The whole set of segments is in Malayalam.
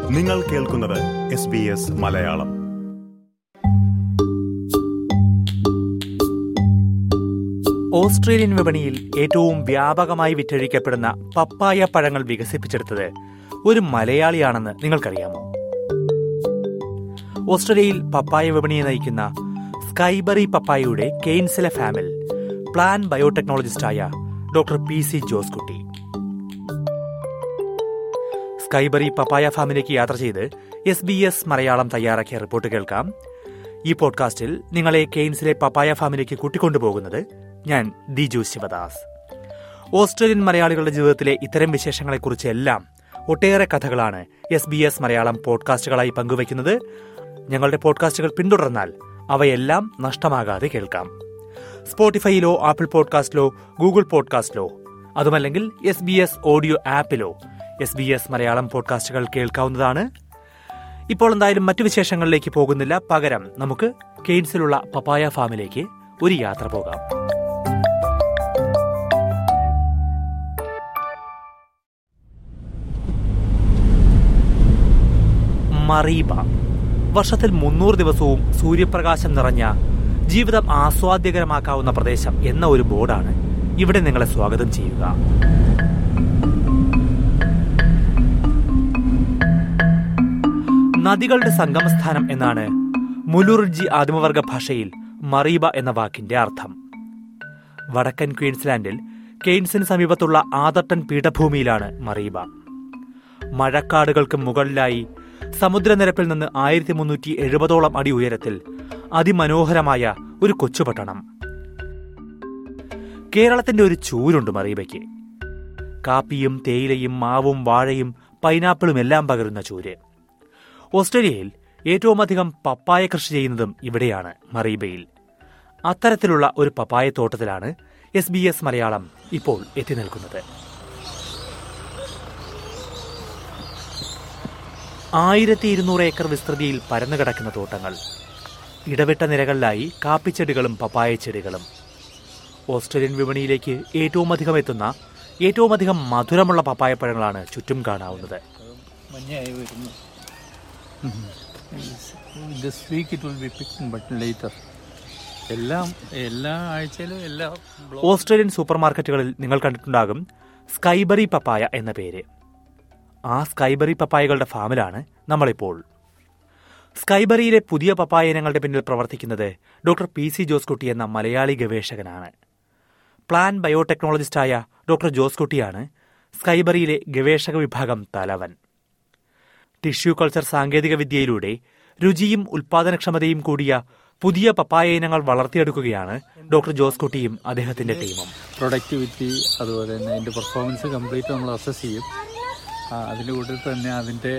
നിങ്ങൾ കേൾക്കുന്നത് S B S Malayalam Australian വിപണിയിൽ ഏറ്റവും വ്യാപകമായി വിറ്റഴിക്കപ്പെടുന്ന പപ്പായ പഴങ്ങൾ വികസിപ്പിച്ചെടുത്തത് ഒരു മലയാളിയാണെന്ന് നിങ്ങൾക്കറിയാമോ ഓസ്ട്രേലിയയിൽ പപ്പായ വിപണിയെ നയിക്കുന്ന സ്കൈബറി പപ്പായയുടെ കെയ്ൻസിലെ ഫാമിൽ പ്ലാൻ ബയോടെക്നോളജിസ്റ്റായ doctor P C Jose Kutty Skybury പപ്പായ ഫാമിലേക്ക് യാത്ര ചെയ്ത് എസ് ബി എസ് മലയാളം തയ്യാറാക്കിയ റിപ്പോർട്ട് കേൾക്കാം ഈ പോഡ്കാസ്റ്റിൽ നിങ്ങളെ കെയ്ൻസിലെ പപ്പായ ഫാമിലേക്ക് കൂട്ടിക്കൊണ്ടുപോകുന്നത് ഞാൻ ദിജു ശിവദാസ് ഓസ്ട്രേലിയൻ മലയാളികളുടെ ജീവിതത്തിലെ ഇത്തരം വിശേഷങ്ങളെക്കുറിച്ചെല്ലാം ഒട്ടേറെ കഥകളാണ് എസ് ബി എസ് മലയാളം പോഡ്കാസ്റ്റുകളായി പങ്കുവയ്ക്കുന്നത് ഞങ്ങളുടെ പോഡ്കാസ്റ്റുകൾ പിന്തുടർന്നാൽ അവയെല്ലാം നഷ്ടമാകാതെ കേൾക്കാം സ്പോട്ടിഫൈയിലോ ആപ്പിൾ പോഡ്കാസ്റ്റിലോ ഗൂഗിൾ പോഡ്കാസ്റ്റിലോ അതുമല്ലെങ്കിൽ എസ് ബി എസ് ഓഡിയോ ആപ്പിലോ എസ് ബി എസ് മലയാളം പോഡ്കാസ്റ്റുകൾ കേൾക്കാവുന്നതാണ് ഇപ്പോൾ എന്തായാലും മറ്റു വിശേഷങ്ങളിലേക്ക് പോകുന്നില്ല പകരം നമുക്ക് കെയ്ൻസിലുള്ള പപ്പായ ഫാമിലേക്ക് ഒരു യാത്ര പോകാം മറീബ വർഷത്തിൽ മുന്നൂറ് ദിവസവും സൂര്യപ്രകാശം നിറഞ്ഞ ജീവിതം ആസ്വാദ്യകരമാക്കാവുന്ന പ്രദേശം എന്ന ഒരു ബോർഡാണ് ഇവിടെ നിങ്ങളെ സ്വാഗതം ചെയ്യുക നദികളുടെ സംഗമസ്ഥാനം എന്നാണ് മുലുറിജി ആദിമവർഗ ഭാഷയിൽ മറീബ എന്ന വാക്കിന്റെ അർത്ഥം വടക്കൻ ക്വീൻസ്ലാൻഡിൽ കെയ്ൻസിന് സമീപത്തുള്ള ആദർട്ടൻ പീഠഭൂമിയിലാണ് മറീബ മഴക്കാടുകൾക്ക് മുകളിലായി സമുദ്രനിരപ്പിൽ നിന്ന് ആയിരത്തി മുന്നൂറ്റി എഴുപതോളം അടി ഉയരത്തിൽ അതിമനോഹരമായ ഒരു കൊച്ചുപട്ടണം കേരളത്തിന്റെ ഒരു ചൂരുണ്ട് മറീബയ്ക്ക് കാപ്പിയും തേയിലയും മാവും വാഴയും പൈനാപ്പിളും എല്ലാം പകരുന്ന ചൂര് ഓസ്ട്രേലിയയിൽ ഏറ്റവും അധികം പപ്പായ കൃഷി ചെയ്യുന്നതും ഇവിടെയാണ് മറീബയിൽ അത്തരത്തിലുള്ള ഒരു പപ്പായ തോട്ടത്തിലാണ് എസ് ബി എസ് മലയാളം ഇപ്പോൾ എത്തി നിൽക്കുന്നത് ആയിരത്തി ഇരുന്നൂറ് ഏക്കർ വിസ്തൃതിയിൽ പരന്നു കിടക്കുന്ന തോട്ടങ്ങൾ ഇടവിട്ട നിരകളിലായി കാപ്പിച്ചെടികളും പപ്പായ ചെടികളും ഓസ്ട്രേലിയൻ വിപണിയിലേക്ക് ഏറ്റവും അധികം എത്തുന്ന ഏറ്റവും അധികം മധുരമുള്ള പപ്പായപ്പഴങ്ങളാണ് ചുറ്റും കാണാവുന്നത് മഞ്ഞയായി വരുന്നു this week it will be picking but later എല്ലാം എല്ലാ ആഴ്ചയിലും എല്ലാ ബ്ലോ- ഓസ്ട്രേലിയൻ സൂപ്പർ മാർക്കറ്റുകളിൽ നിങ്ങൾ കണ്ടിട്ടുണ്ടാകും സ്കൈബറി പപ്പായ എന്ന പേര് ആ സ്കൈബറി പപ്പായകളുടെ ഫാമിലാണ് നമ്മളിപ്പോൾ സ്കൈബറിയിലെ പുതിയ പപ്പായ ഇനങ്ങളുടെ പിന്നിൽ പ്രവർത്തിക്കുന്നത് doctor P C Jose Kutty എന്ന മലയാളി ഗവേഷകനാണ് പ്ലാൻ ബയോടെക്നോളജിസ്റ്റായ ഡോക്ടർ ജോസ് കുട്ടിയാണ് സ്കൈബറിയിലെ ഗവേഷക വിഭാഗം തലവൻ ടിഷ്യൂ കൾച്ചർ സാങ്കേതിക വിദ്യയിലൂടെ രുചിയും ഉൽപാദനക്ഷമതയും കൂടിയ പുതിയ പപ്പായ ഇനങ്ങൾ വളർത്തിയെടുക്കുകയാണ് ഡോക്ടർ ജോസ് കുട്ടിയും അദ്ദേഹത്തിന്റെ ടീമും പ്രൊഡക്ടിവിറ്റി അതുപോലെ തന്നെ അതിൻ്റെ പെർഫോമൻസ് കംപ്ലീറ്റ് നമ്മൾ അസസ് ചെയ്യും ആ, അതിൻ്റെ കൂട്ടത്തിൽ തന്നെ അതിൻ്റെ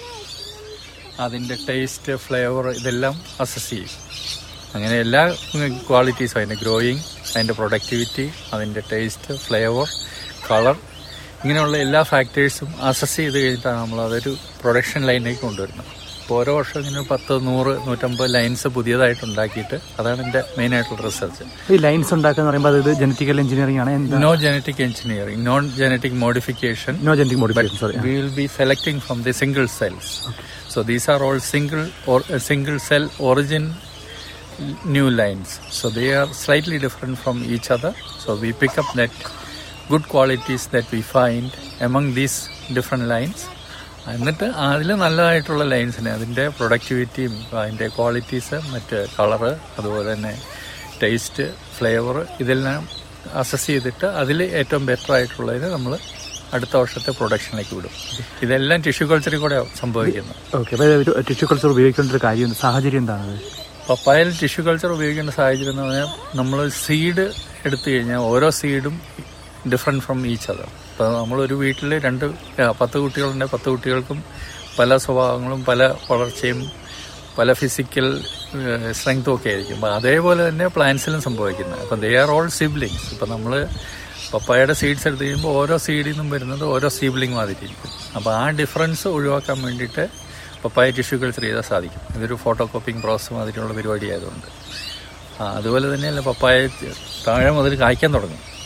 അതിൻ്റെ ടേസ്റ്റ് ഫ്ലേവർ ഇതെല്ലാം അസസ് ചെയ്യും അങ്ങനെ എല്ലാ ക്വാളിറ്റീസും അതിൻ്റെ ഗ്രോയിങ് അതിൻ്റെ പ്രൊഡക്ടിവിറ്റി അതിൻ്റെ ടേസ്റ്റ് ഫ്ലേവർ കളർ ഇങ്ങനെയുള്ള എല്ലാ ഫാക്ടേഴ്സും അസസ് ചെയ്ത് കഴിഞ്ഞിട്ടാണ് നമ്മൾ അതൊരു പ്രൊഡക്ഷൻ ലൈനിലേക്ക് കൊണ്ടുവരുന്നത് അപ്പോൾ ഓരോ വർഷം ഇങ്ങനെ പത്ത് നൂറ് നൂറ്റമ്പത് ലൈൻസ് പുതിയതായിട്ട് ഉണ്ടാക്കിയിട്ട് അതാണ് എൻ്റെ മെയിനായിട്ടുള്ള റിസർച്ച് ഈ ലൈൻസ് ഉണ്ടാക്കുക എന്ന് പറയുമ്പോൾ അത് ജനറ്റിക്കൽ എഞ്ചിനീയറിംഗ് ആണ് no genetic engineering, non genetic modification. No genetic But modification sorry we will be selecting from the single cells. So these are all single or uh, single cell origin new lines. So they are slightly different from each other. So we pick up that good qualities that we find among these different lines. എന്നിട്ട് അതിൽ നല്ലതായിട്ടുള്ള ലൈൻസിനെ അതിൻ്റെ പ്രൊഡക്ടിവിറ്റിയും അതിൻ്റെ ക്വാളിറ്റീസ് മറ്റ് കളറ് അതുപോലെ തന്നെ ടേസ്റ്റ് ഫ്ലേവർ ഇതെല്ലാം അസസ് ചെയ്തിട്ട് അതിൽ ഏറ്റവും ബെറ്റർ ആയിട്ടുള്ളതിന് നമ്മൾ അടുത്ത വർഷത്തെ പ്രൊഡക്ഷനിലേക്ക് വിടും ഇതെല്ലാം ടിഷ്യൂ കൾച്ചറിൽ കൂടെ സംഭവിക്കുന്നത് ഓക്കെ അപ്പോൾ ടിഷ്യൂ കൾച്ചർ ഉപയോഗിക്കേണ്ട ഒരു കാര്യം സാഹചര്യം എന്താണ് പപ്പായയിൽ ടിഷ്യൂ കൾച്ചർ ഉപയോഗിക്കേണ്ട സാഹചര്യം എന്ന് പറഞ്ഞാൽ നമ്മൾ സീഡ് എടുത്തു കഴിഞ്ഞാൽ ഓരോ സീഡും ഡിഫറെൻറ്റ് ഫ്രം ഈച്ച് അതർ ഇപ്പോൾ നമ്മളൊരു വീട്ടിൽ രണ്ട് ആ, പത്ത് കുട്ടികളുണ്ടെങ്കിൽ പത്ത് കുട്ടികൾക്കും പല സ്വഭാവങ്ങളും പല വളർച്ചയും പല ഫിസിക്കൽ സ്ട്രെങ്ത്തും ഒക്കെ ആയിരിക്കും അപ്പോൾ അതേപോലെ തന്നെ പ്ലാന്റ്സിലും സംഭവിക്കുന്നത് അപ്പം ദേ ആർ ഓൾ സിബ്ലിങ്സ് ഇപ്പം നമ്മൾ പപ്പായയുടെ സീഡ്സ് എടുത്ത് കഴിയുമ്പോൾ ഓരോ സീഡിൽ നിന്നും വരുന്നത് ഓരോ സീബ്ലിംഗ് മാതിരിയിരിക്കും അപ്പോൾ ആ ഡിഫറൻസ് ഒഴിവാക്കാൻ വേണ്ടിയിട്ട് പപ്പായ ടിഷ്യൂ കൾച്ചർ ചെയ്താൽ സാധിക്കും ഇതൊരു ഫോട്ടോ കോപ്പിംഗ് പ്രോസസ് മാതിരിയുള്ള പരിപാടി ആയതുകൊണ്ട് ആ അതുപോലെ തന്നെയല്ല പപ്പായ താഴെ മുതൽ കായ്ക്കാൻ തുടങ്ങും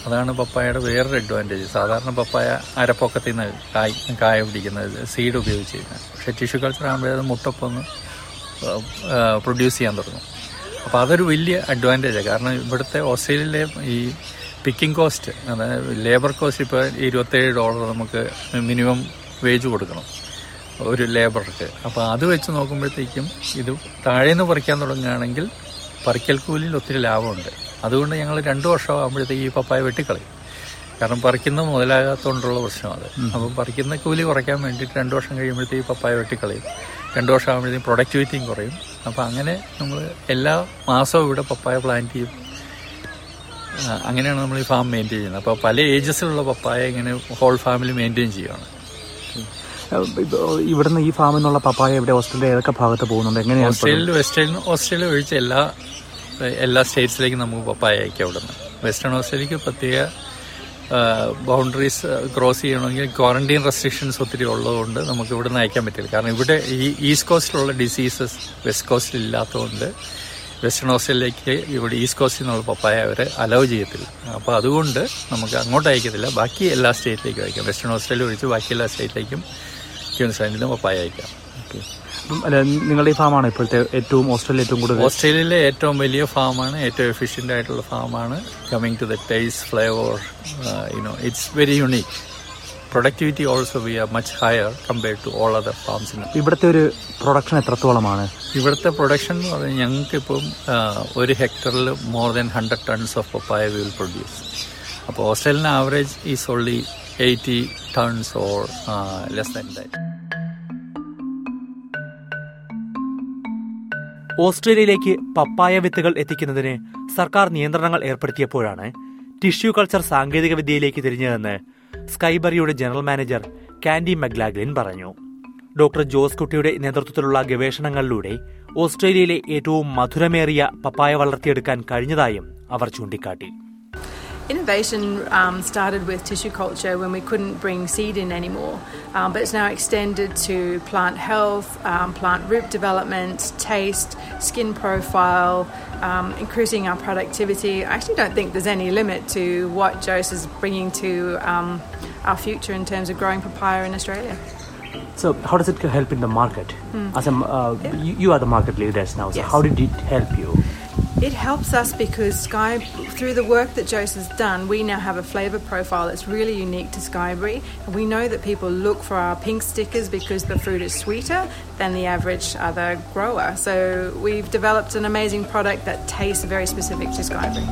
അതാണ് പപ്പായയുടെ വേറൊരു അഡ്വാൻറ്റേജ് സാധാരണ പപ്പായ അരപ്പൊക്കത്തിൽ നിന്ന് കായ് കായ പിടിക്കുന്നത് സീഡ് ഉപയോഗിച്ച് ചെയ്യുന്നത് പക്ഷേ ടിഷ്യൂ കൾച്ചർ ആകുമ്പോഴേ അത് മുട്ടപ്പൊന്ന് പ്രൊഡ്യൂസ് ചെയ്യാൻ തുടങ്ങും അപ്പോൾ അതൊരു വലിയ അഡ്വാൻറ്റേജാണ് കാരണം ഇവിടുത്തെ ഓസ്ട്രേലിയയിലെ ഈ പിക്കിംഗ് കോസ്റ്റ് അതായത് ലേബർ കോസ്റ്റ് ഇപ്പോൾ ഇരുപത്തേഴ് ഡോളർ നമുക്ക് മിനിമം വേജ് കൊടുക്കണം ഒരു ലേബർക്ക് അപ്പോൾ അത് വെച്ച് നോക്കുമ്പോഴത്തേക്കും ഇത് താഴേന്ന് പറിക്കാൻ തുടങ്ങുകയാണെങ്കിൽ പറിക്കൽ കൂലിയിൽ ഒത്തിരി ലാഭമുണ്ട് അതുകൊണ്ട് ഞങ്ങൾ രണ്ട് വർഷം ആകുമ്പോഴത്തേക്ക് ഈ പപ്പായ വെട്ടിക്കളയും കാരണം പറിക്കുന്ന മുതലാകാത്തതുകൊണ്ടുള്ള പ്രശ്നം അത് അപ്പം പറിക്കുന്ന കൂലി കുറയ്ക്കാൻ വേണ്ടിയിട്ട് രണ്ട് വർഷം കഴിയുമ്പോഴത്തേക്ക് പപ്പായ വെട്ടിക്കളയും രണ്ട് വർഷം ആകുമ്പോഴത്തേക്കും പ്രൊഡക്ടിവിറ്റിയും കുറയും അപ്പോൾ അങ്ങനെ നമ്മൾ എല്ലാ മാസവും ഇവിടെ പപ്പായ പ്ലാന്റ് ചെയ്യും ആ, അങ്ങനെയാണ് നമ്മൾ ഈ ഫാം മെയിൻറ്റെയിൻ ചെയ്യുന്നത് അപ്പോൾ പല ഏജസിലുള്ള പപ്പായ ഇങ്ങനെ ഹോൾ ഫാമിലി മെയിൻറ്റെയിൻ ചെയ്യുകയാണ് ഇവിടുന്ന് ഈ ഫാമിൽ നിന്നുള്ള പപ്പായ ഇവിടെ ഓസ്ട്രേലിയ ഏതൊക്കെ ഭാഗത്ത് പോകുന്നുണ്ട് എങ്ങനെയാണ് ഓസ്ട്രേലിയയിൽ വെസ്റ്റേൺ ഓസ്ട്രേലിയ ഒഴിച്ച് എല്ലാ എല്ലാ സ്റ്റേറ്റ്സിലേക്കും നമുക്ക് പപ്പായ അയക്കാം അവിടെ നിന്ന് വെസ്റ്റേൺ ഓസ്ട്രേലിയക്ക് പ്രത്യേക ബൗണ്ടറീസ് ക്രോസ് ചെയ്യണമെങ്കിൽ ക്വാറന്റൈൻ റെസ്ട്രിക്ഷൻസ് ഒത്തിരി ഉള്ളതുകൊണ്ട് നമുക്ക് ഇവിടെ നിന്ന് അയക്കാൻ പറ്റില്ല കാരണം ഇവിടെ ഈ ഈസ്റ്റ് കോസ്റ്റിലുള്ള ഡിസീസസ് വെസ്റ്റ് കോസ്റ്റിൽ ഇല്ലാത്തതുകൊണ്ട് വെസ്റ്റേൺ ഓസ്ട്രേലിയയിലേക്ക് ഇവിടെ ഈസ്റ്റ് കോസ്റ്റിൽ നിന്നുള്ള പപ്പായ അവർ അലൗ ചെയ്യത്തില്ല അപ്പോൾ അതുകൊണ്ട് നമുക്ക് അങ്ങോട്ട് അയക്കത്തില്ല ബാക്കി എല്ലാ സ്റ്റേറ്റിലേക്കും അയക്കാം വെസ്റ്റേൺ ഓസ്ട്രേലിയ ഒഴിച്ച് ബാക്കി എല്ലാ സ്റ്റേറ്റിലേക്കും ക്യൂൻസ്ലാൻഡിൽ നിന്ന് പപ്പായ അയക്കാം അല്ല നിങ്ങളുടെ ഈ ഫാമാണ് ഇപ്പോഴത്തെ ഏറ്റവും ഓസ്ട്രേലിയ ഏറ്റവും കൂടുതൽ ഓസ്ട്രേലിയയിലെ ഏറ്റവും വലിയ ഫാമാണ് ഏറ്റവും എഫിഷ്യൻ്റ് ആയിട്ടുള്ള ഫാമാണ് coming to the taste flavour you know it's very unique productivity also we are much higher compared to all other farms in ഇവിടുത്തെ ഒരു പ്രൊഡക്ഷൻ എത്രത്തോളമാണ് ഇവിടുത്തെ പ്രൊഡക്ഷൻ എന്ന് പറഞ്ഞാൽ ഞങ്ങൾക്കിപ്പം ആ, ഒരു ഹെക്ടറിൽ more than hundred tons of papaya will produce അപ്പോൾ Australian average is only eighty tons or less than that ഓസ്ട്രേലിയയിലേക്ക് പപ്പായ വിത്തുകൾ എത്തിക്കുന്നതിന് സർക്കാർ നിയന്ത്രണങ്ങൾ ഏർപ്പെടുത്തിയപ്പോഴാണ് ടിഷ്യൂ കൾച്ചർ സാങ്കേതിക വിദ്യയിലേക്ക് തിരിഞ്ഞതെന്ന് സ്കൈബറിയുടെ ജനറൽ മാനേജർ കാൻഡി മഗ്ലാഗ്ലിൻ പറഞ്ഞു ഡോക്ടർ ജോസ് കുട്ടിയുടെ നേതൃത്വത്തിലുള്ള ഗവേഷണങ്ങളിലൂടെ ഓസ്ട്രേലിയയിലെ ഏറ്റവും മധുരമേറിയ പപ്പായ വളർത്തിയെടുക്കാൻ കഴിഞ്ഞതായും അവർ ചൂണ്ടിക്കാട്ടി Innovation um, started with tissue culture when we couldn't bring seed in anymore, um, but it's now extended to plant health, um, plant root development, taste, skin profile, um, increasing our productivity. I actually don't think there's any limit to what Jose is bringing to um, our future in terms of growing papaya in Australia. So, how does it help in the market? As a, uh, you, you are the market leaders now. So, Yes. how did it help you? It helps us because Sky, through the work that Jose has done, we now have a flavour profile that's really unique to Skyberry. And we know that people look for our pink stickers because the fruit is sweeter than the average other grower. So we've developed an amazing product that tastes very specific to Skyberry.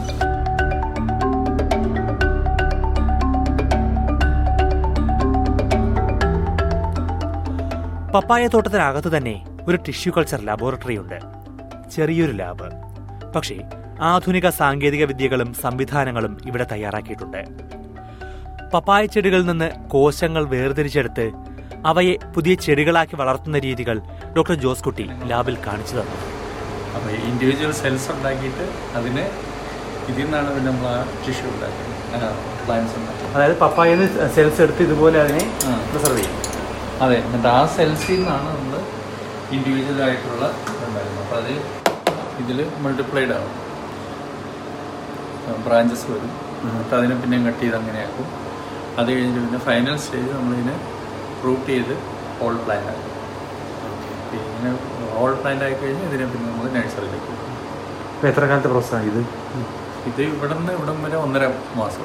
പപ്പായ തോട്ടത്തിനകത്ത് തന്നെ ഒരു ടിഷ്യൂ കൾച്ചർ ലബോറട്ടറി ഉണ്ട് ചെറിയൊരു ലാബ് പക്ഷേ ആധുനിക സാങ്കേതിക വിദ്യകളും സംവിധാനങ്ങളും ഇവിടെ തയ്യാറാക്കിയിട്ടുണ്ട് പപ്പായ ചെടികളിൽ നിന്ന് കോശങ്ങൾ വേർതിരിച്ചെടുത്ത് അവയെ പുതിയ ചെടികളാക്കി വളർത്തുന്ന രീതികൾ ഡോക്ടർ ജോസ് കുട്ടി ലാബിൽ കാണിച്ചു തന്നു അപ്പോൾ ഇൻഡിവിജ്വൽ സെൽസ് ഉണ്ടാക്കിയിട്ട് അതിന് ഇതിൽ നിന്നാണ് പിന്നെ നമ്മൾ ആ ടിഷ്യൂ ഉണ്ടാക്കുന്നത് പ്ലാന്റ്സ് ഉണ്ടാക്കുന്നത് അതായത് പപ്പായ സെൽസ് എടുത്ത് ഇതുപോലെ അതിനെ ആ. പ്രിസർവ് ചെയ്യും അതെ എന്നിട്ട് ആ സെൽസിൽ നിന്നാണ് നമ്മൾ ഇൻഡിവിജ്വൽ ആയിട്ടുള്ള ഉണ്ടാക്കുന്നത് അപ്പോൾ അത് ഇതിൽ മൾട്ടിപ്ലൈഡ് ആവും ബ്രാഞ്ചസ് വരും എന്നിട്ട് അതിനെ പിന്നെ കട്ട് ചെയ്ത് അങ്ങനെയാക്കും അത് കഴിഞ്ഞിട്ട് പിന്നെ ഫൈനൽ സ്റ്റേജ് നമ്മളിതിനെ റൂട്ട് ചെയ്ത് ഹോൾ പ്ലാന്റ് ആക്കും ഇങ്ങനെ ഹോൾ പ്ലാന്റ് ആയി കഴിഞ്ഞാൽ ഇതിനെ പിന്നെ നമ്മൾ നഴ്സറിയിലേക്ക് കൊടുക്കും ഇപ്പൊ എത്ര കാലത്തെ പ്രോസസ്സാണ് ഇത് ഇത് ഇവിടെ നിന്ന് ഇവിടം വരെ ഒന്നര മാസം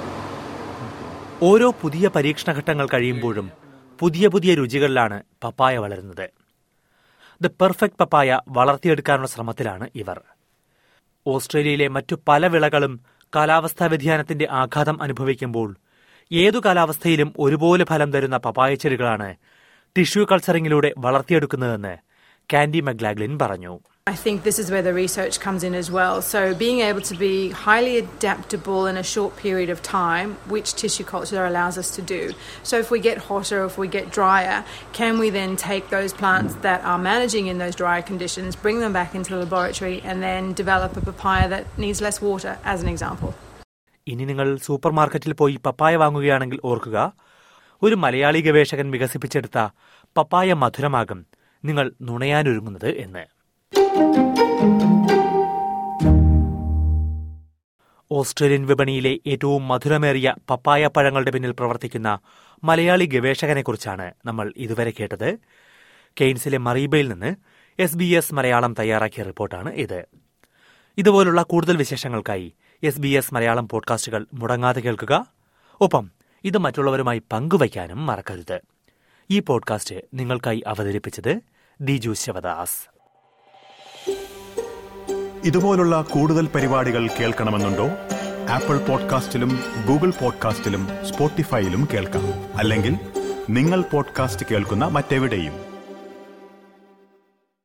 ഓരോ പുതിയ പരീക്ഷണഘട്ടങ്ങൾ കഴിയുമ്പോഴും പുതിയ പുതിയ രുചികളിലാണ് പപ്പായ വളരുന്നത് ദ പെർഫെക്റ്റ് പപ്പായ വളർത്തിയെടുക്കാനുള്ള ശ്രമത്തിലാണ് ഇവർ ഓസ്ട്രേലിയയിലെ മറ്റു പല വിളകളും കാലാവസ്ഥാ വ്യതിയാനത്തിന്റെ ആഘാതം അനുഭവിക്കുമ്പോൾ ഏതു കാലാവസ്ഥയിലും ഒരുപോലെ ഫലം തരുന്ന പപ്പായ ചെടികളാണ് ടിഷ്യൂ കൾച്ചറിങ്ങിലൂടെ വളർത്തിയെടുക്കുന്നതെന്ന് കാൻഡി മഗ്ലാഗ്ലിൻ പറഞ്ഞു I think this is where the research comes in as well. So, being able to be highly adaptable in a short period of time, which tissue culture allows us to do. So, if we get hotter, if we get drier, can we then take those plants that are managing in those drier conditions, bring them back into the laboratory, and then develop a papaya that needs less water, as an example? ഇനി നിങ്ങൾ സൂപ്പർ മാർക്കറ്റിൽ പോയി പപ്പായ വാങ്ങുകയാണെങ്കിൽ ഓർക്കുക ഒരു മലയാളി ഗവേഷകൻ വികസിപ്പിച്ചെടുത്ത പപ്പായ മധുരമാകും നിങ്ങൾ നുണയാനൊരുങ്ങുന്നത് എന്ന് ഓസ്ട്രേലിയൻ വിപണിയിലെ ഏറ്റവും മധുരമേറിയ പപ്പായ പഴങ്ങളുടെ പിന്നിൽ പ്രവർത്തിക്കുന്ന മലയാളി ഗവേഷകനെക്കുറിച്ചാണ് നമ്മൾ ഇതുവരെ കേട്ടത് കെയ്ൻസിലെ മറീബയിൽ നിന്ന് എസ് ബി എസ് മലയാളം തയ്യാറാക്കിയ റിപ്പോർട്ടാണ് ഇത് ഇതുപോലുള്ള കൂടുതൽ വിശേഷങ്ങൾക്കായി എസ് ബി എസ് മലയാളം പോഡ്കാസ്റ്റുകൾ മുടങ്ങാതെ കേൾക്കുക ഒപ്പം ഇത് മറ്റുള്ളവരുമായി പങ്കുവയ്ക്കാനും മറക്കരുത് ഈ പോഡ്കാസ്റ്റ് നിങ്ങൾക്കായി അവതരിപ്പിച്ചത് ദിജു ശിവദാസ് ഇതുപോലുള്ള കൂടുതൽ പരിപാടികൾ കേൾക്കണമെന്നുണ്ടോ ആപ്പിൾ പോഡ്കാസ്റ്റിലും ഗൂഗിൾ പോഡ്കാസ്റ്റിലും സ്പോട്ടിഫൈയിലും കേൾക്കാം അല്ലെങ്കിൽ നിങ്ങൾ പോഡ്കാസ്റ്റ് കേൾക്കുന്ന മറ്റെവിടെയും